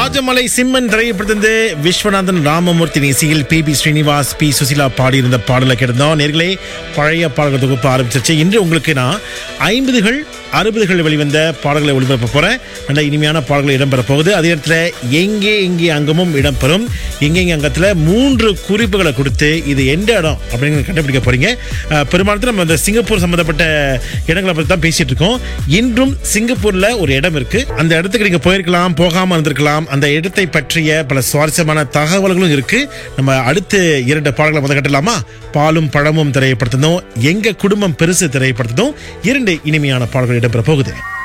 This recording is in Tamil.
ராஜமலை சிம்மன் திரைப்படத்திலிருந்து விஸ்வநாதன் ராமமூர்த்தி இசையில் P B Srinivas P Susheela பாடியிருந்த பாடலை கேட்டிருந்தோம் நேர்களே பழைய பாடல்கள் தொகுப்பு ஆரம்பிச்சிருச்சு இன்று உங்களுக்கு நான் ஐம்பதுகள் அறுபதுகள் வெளிவந்த பாடல்களை ஒளிபரப்ப போறேன் நல்ல இனிமையான பாடல்கள் இடம்பெற போகுது அதே இடத்துல எங்கே எங்கே அங்கமும் இடம்பெறும் எங்கே எங்கே அங்கத்தில் மூன்று குறிப்புகளை கொடுத்து இது எந்த இடம் அப்படின்னு கண்டுபிடிக்க போறீங்க அஹ், பெரும்பாலும் நம்ம இந்த சிங்கப்பூர் சம்பந்தப்பட்ட இடங்களை பற்றி தான் பேசிட்டு இருக்கோம் இன்றும் சிங்கப்பூர்ல ஒரு இடம் இருக்கு அந்த இடத்துக்கு நீங்க போயிருக்கலாம் போகாம இருந்திருக்கலாம் அந்த இடத்தை பற்றிய பல சுவாரஸ்யமான தகவல்களும் இருக்கு நம்ம அடுத்து இரண்டு பாடல்களை முதல் கட்டலாமா பாலும் பழமும் திரையப்படுத்தணும் எங்க குடும்பம் பெருசு திரையப்படுத்தணும் இரண்டு இனிமையான பாடல்கள் இடம்பெற போகுது